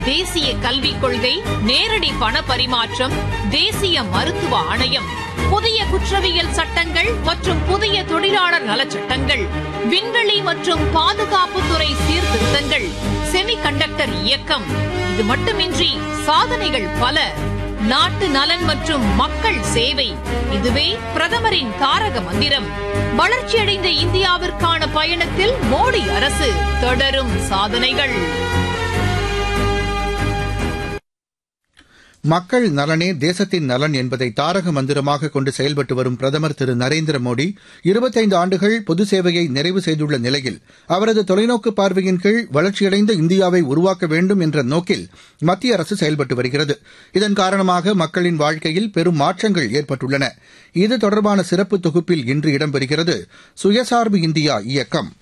தேசிய கல்விக் கொள்கை நேரடி பண பரிமாற்றம் தேசிய மருத்துவ ஆணையம் புதிய குற்றவியல் சட்டங்கள் மற்றும் புதிய தொழிலாளர் நலச்சட்டங்கள் விண்வெளி மற்றும் பாதுகாப்புத்துறை சீர்திருத்தங்கள் செமிகண்டக்டர் இயக்கம் இது மட்டுமின்றி சாதனைகள் பல நாட்டு நலன் மற்றும் மக்கள் சேவை இதுவே பிரதமரின் தாரக மந்திரம் வளர்ச்சியடைந்த இந்தியாவிற்கான பயணத்தில் மோடி அரசு தொடரும் சாதனைகள் மக்கள் நலனே தேசத்தின் நலன் என்பதை தாரக மந்திரமாக கொண்டு செயல்பட்டு வரும் பிரதமர் திரு நரேந்திர மோடி இருபத்தைந்து ஆண்டுகள் பொது சேவையை நிறைவு செய்துள்ள நிலையில் அவரது தொலைநோக்கு பார்வையின் கீழ் வளர்ச்சியடைந்த இந்தியாவை உருவாக்க வேண்டும் என்ற நோக்கில் மத்திய அரசு செயல்பட்டு வருகிறது இதன் காரணமாக மக்களின் வாழ்க்கையில் பெரும் மாற்றங்கள் ஏற்பட்டுள்ளன இது தொடர்பான சிறப்பு தொகுப்பில் இன்று இடம்பெறுகிறது சுயசார்பு இந்தியா இயக்கம்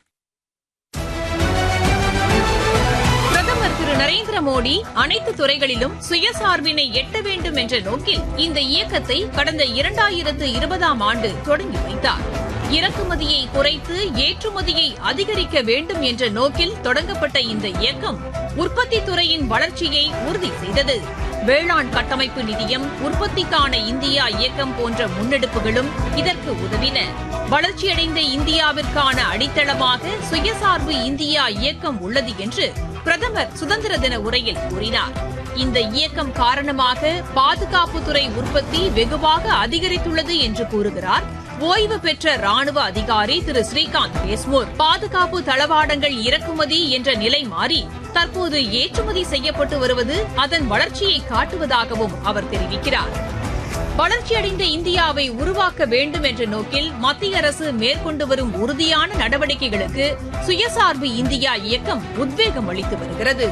பிரதமர் திரு நரேந்திர மோடி அனைத்து துறைகளிலும் சுயசார்பினை எட்ட வேண்டும் என்ற நோக்கில் இந்த இயக்கத்தை கடந்த இரண்டாயிரத்து இருபதாம் ஆண்டு தொடங்கி வைத்தார் இறக்குமதியை குறைத்து ஏற்றுமதியை அதிகரிக்க வேண்டும் என்ற நோக்கில் தொடங்கப்பட்ட இந்த இயக்கம் உற்பத்தி துறையின் வளர்ச்சியை உறுதி செய்தது வேளாண் கட்டமைப்பு நிதியம் உற்பத்திக்கான இந்தியா இயக்கம் போன்ற முன்னெடுப்புகளும் இதற்கு உதவின வளர்ச்சியடைந்த இந்தியாவிற்கான அடித்தளமாக சுயசார்பு இந்தியா இயக்கம் உள்ளது என்று பிரதமர் சுதந்திர தின உரையில் கூறினார் இந்த இயக்கம் காரணமாக பாதுகாப்புத்துறை உற்பத்தி வெகுவாக அதிகரித்துள்ளது என்று கூறுகிறார் ஓய்வு பெற்ற ராணுவ அதிகாரி திரு ஸ்ரீகாந்த் தேஸ்முர் பாதுகாப்பு தளவாடங்கள் இறக்குமதி என்ற நிலை மாறி தற்போது ஏற்றுமதி செய்யப்பட்டு வருவது அதன் வளர்ச்சியை காட்டுவதாகவும் அவர் தெரிவிக்கிறார் வளர்ச்சியடைந்த இந்தியாவை உருவாக்க வேண்டும் என்ற நோக்கில் மத்திய அரசு மேற்கொண்டு வரும் உறுதியான நடவடிக்கைகளுக்கு சுயசார்பு இந்தியா இயக்கம் உத்வேகம் அளித்து வருகிறது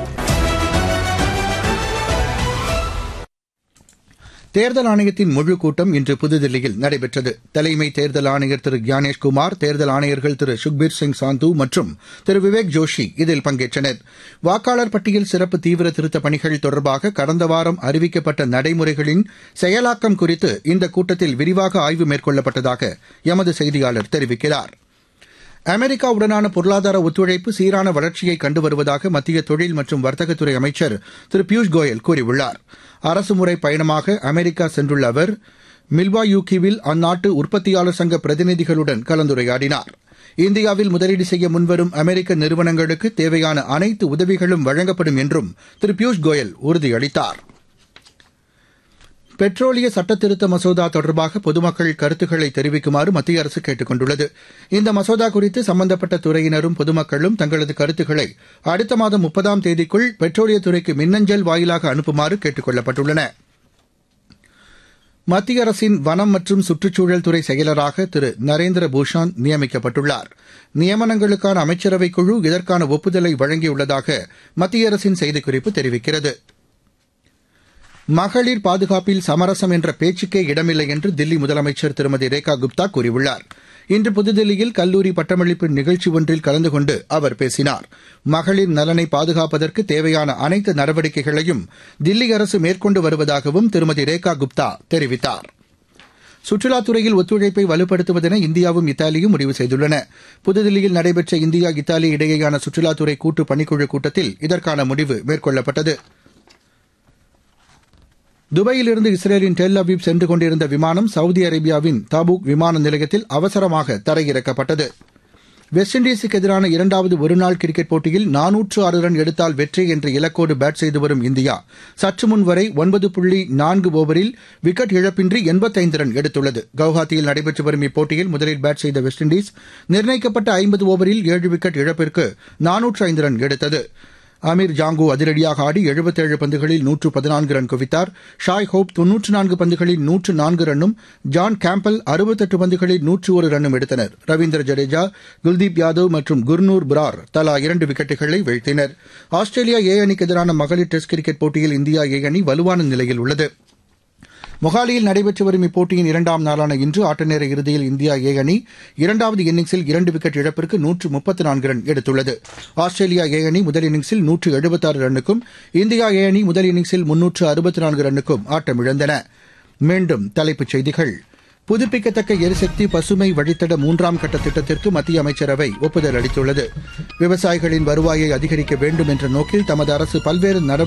தேர்தல் ஆணையத்தின் முழு கூட்டம் இன்று புதுதில்லியில் நடைபெற்றது தலைமை தேர்தல் ஆணையர் திரு கியானேஷ்குமார் தேர்தல் ஆணையர்கள் திரு சுக்பீர் சிங் சாந்து மற்றும் திரு விவேக் ஜோஷி இதில் பங்கேற்றனர் வாக்காளர் பட்டியல் சிறப்பு தீவிர திருத்தப் பணிகள் தொடர்பாக கடந்த வாரம் அறிவிக்கப்பட்ட நடைமுறைகளின் செயலாக்கம் குறித்து இந்த கூட்டத்தில் விரிவாக ஆய்வு மேற்கொள்ளப்பட்டதாக எமது செய்தியாளர் தெரிவிக்கிறார் அமெரிக்காவுடனான பொருளாதார ஒத்துழைப்பு சீரான வளர்ச்சியை கண்டு வருவதாக மத்திய தொழில் மற்றும் வர்த்தகத்துறை அமைச்சர் திரு பியூஷ் கோயல் கூறியுள்ளார் அரசுமுறை பயணமாக அமெரிக்கா சென்றுள்ள அவர் மில்வாயூக்கிவில் அந்நாட்டு உற்பத்தியாளர் சங்க பிரதிநிதிகளுடன் கலந்துரையாடினார் இந்தியாவில் முதலீடு செய்ய முன்வரும் அமெரிக்க நிறுவனங்களுக்கு தேவையான அனைத்து உதவிகளும் வழங்கப்படும் என்றும் திரு பியூஷ் கோயல் உறுதியளித்தார் பெட்ரோலிய சட்டத்திருத்த மசோதா தொடர்பாக பொதுமக்கள் கருத்துக்களை தெரிவிக்குமாறு மத்திய அரசு கேட்டுக் கொண்டுள்ளது இந்த மசோதா குறித்து சம்பந்தப்பட்ட துறையினரும் பொதுமக்களும் தங்களது கருத்துக்களை அடுத்த மாதம் முப்பதாம் தேதிக்குள் பெட்ரோலியத்துறைக்கு மின்னஞ்சல் வாயிலாக அனுப்புமாறு கேட்டுக் கொள்ளப்பட்டுள்ளன மத்திய அரசின் வனம் மற்றும் சுற்றுச்சூழல் துறை செயலராக திரு நரேந்திர பூஷான் நியமிக்கப்பட்டுள்ளார் நியமனங்களுக்கான அமைச்சரவைக் குழு இதற்கான ஒப்புதலை வழங்கியுள்ளதாக மத்திய அரசின் செய்திக்குறிப்பு தெரிவிக்கிறது மகளிர் பாதுகாப்பில் சமரசம் என்ற பேச்சுக்கே இடமில்லை என்று தில்லி முதலமைச்சர் திருமதி ரேகா குப்தா கூறியுள்ளார் இன்று புதுதில்லியில் கல்லூரி பட்டமளிப்பு நிகழ்ச்சி ஒன்றில் கலந்து கொண்டு அவர் பேசினார் மகளிர் நலனை பாதுகாப்பதற்கு தேவையான அனைத்து நடவடிக்கைகளையும் தில்லி அரசு மேற்கொண்டு வருவதாகவும் திருமதி ரேகா குப்தா தெரிவித்தார் சுற்றுலாத்துறையில் ஒத்துழைப்பை வலுப்படுத்துவதென இந்தியாவும் இத்தாலியும் முடிவு செய்துள்ளன புதுதில்லியில் நடைபெற்ற இந்தியா இத்தாலி இடையேயான சுற்றுலாத்துறை கூட்டு பணிக்குழு கூட்டத்தில் இதற்கான முடிவு மேற்கொள்ளப்பட்டது துபாயிலிருந்து இஸ்ரேலின் டெல் அபீப் சென்று கொண்டிருந்த விமானம் சவுதி அரேபியாவின் தாபூக் விமான நிலையத்தில் அவசரமாக தரையிறக்கப்பட்டது வெஸ்ட் இண்டீஸுக்கு எதிரான இரண்டாவது ஒருநாள் கிரிக்கெட் போட்டியில் நானூற்று ஆறு ரன் எடுத்தால் வெற்றி என்ற இலக்கோடு பேட் செய்து வரும் இந்தியா சற்று முன் வரை ஒன்பது புள்ளி நான்கு ஓவரில் விக்கெட் இழப்பின்றி எண்பத்தைந்து ரன் எடுத்துள்ளது கவுஹாத்தியில் நடைபெற்று வரும் இப்போட்டியில் முதலில் பேட் செய்த வெஸ்ட் இண்டீஸ் நிர்ணயிக்கப்பட்ட ஐம்பது ஓவரில் ஏழு விக்கெட் இழப்பிற்கு நானூற்று ஐந்து ரன் எடுத்தது அமீர் ஜாங்கோ அதிரடியாக ஆடி எழுபத்தேழு பந்துகளில் நூற்று பதினான்கு ரன் குவித்தார் ஷாய் ஹோப் தொன்னூற்று நான்கு பந்துகளில் நூற்று நான்கு ரன்னும் ஜான் கேம்பல் அறுபத்தெட்டு பந்துகளில் நூற்று ஒரு ரன்னும் எடுத்தனர் ரவீந்திர ஜடேஜா குல்தீப் யாதவ் மற்றும் குர்னூர் பிரார் தலா இரண்டு விக்கெட்டுகளை வீழ்த்தினர் ஆஸ்திரேலியா ஏ அணிக்கு எதிரான மகளிர் டெஸ்ட் கிரிக்கெட் போட்டியில் இந்தியா ஏ அணி வலுவான நிலையில் உள்ளது மொஹாலியில் நடைபெற்று வரும் இப்போட்டியின் இரண்டாம் நாளான இன்று ஆட்டநேர இறுதியில் இந்தியா ஏ அணி இரண்டாவது இன்னிங்ஸில் இரண்டு விக்கெட் இழப்பிற்கு நூற்று முப்பத்து நான்கு ரன் எடுத்துள்ளது ஆஸ்திரேலியா ஏ அணி முதல் இன்னிங்ஸில் நூற்று எழுபத்தாறு ரன்னுக்கும் இந்தியா ஏ அணி முதல் இன்னிங்ஸில் முன்னூற்று அறுபத்தி நான்கு ரன்னுக்கும் ஆட்டமிழந்தன மீண்டும் தலைப்புச் செய்திகள் புதுப்பிக்கத்தக்க எரிசக்தி பசுமை வழித்தட மூன்றாம் கட்ட திட்டத்திற்கு மத்திய அமைச்சரவை ஒப்புதல் அளித்துள்ளது விவசாயிகளின் வருவாயை அதிகரிக்க வேண்டும் என்ற நோக்கில் தமது அரசு பல்வேறு நடவடிக்கைகளை